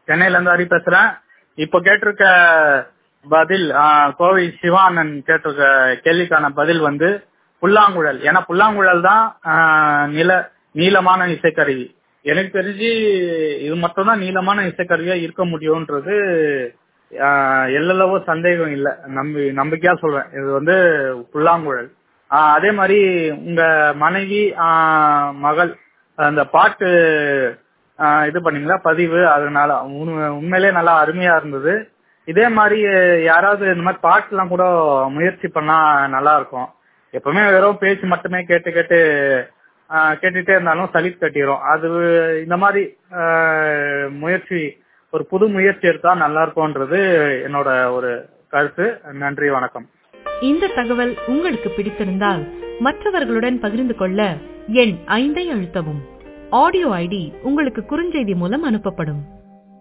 சென்னையில இருந்து ஹரி பேசுறேன் இப்போ கேட்டிருக்க பதில் ஆ, கோவை சிவானன் கேட்டிருக்க கேள்விக்கான பதில் வந்து புல்லாங்குழல் ஏன்னா புல்லாங்குழல் தான் ஆ, நில நீளமான இசைக்கருவி எனக்கு தெரிஞ்சு இது மட்டும் தான் நீளமான இசைக்கருவியா இருக்க முடியும்ன்றது ஆ, எல்லளவு சந்தேகம் இல்ல நம்பி நம்பிக்கையா சொல்றேன் இது வந்து புல்லாங்குழல் ஆ, அதே மாதிரி உங்க மனைவி ஆ, மகள் அந்த பாட்டு ஆ, இது பண்ணீங்களா பதிவு அதனால உண்மை- உண்மையிலேயே நல்லா அருமையா இருந்தது இதே மாதிரி யாராவது இந்த மாதிரி பாட்டுலாம் கூட முயற்சி பண்ணா நல்லா இருக்கும் எப்பவுமே வெறும் பேச்சு மட்டுமே கேட்டு கேட்டு ஆ, கேட்டுட்டே இருந்தாலும் சலிப்பு கட்டிரும் அது இந்த மாதிரி ஆ, முயற்சி ஒரு புது முயற்சி எடுத்தா நல்லா இருக்கும்ன்றது என்னோட ஒரு கருத்து நன்றி வணக்கம் இந்த தகவல் உங்களுக்கு பிடித்திருந்தால் மற்றவர்களுடன் பகிர்ந்து கொள்ள எண் ஐந்தை அழுத்தவும் ஆடியோ ஐடி உங்களுக்கு குறுஞ்செய்தி மூலம் அனுப்பப்படும்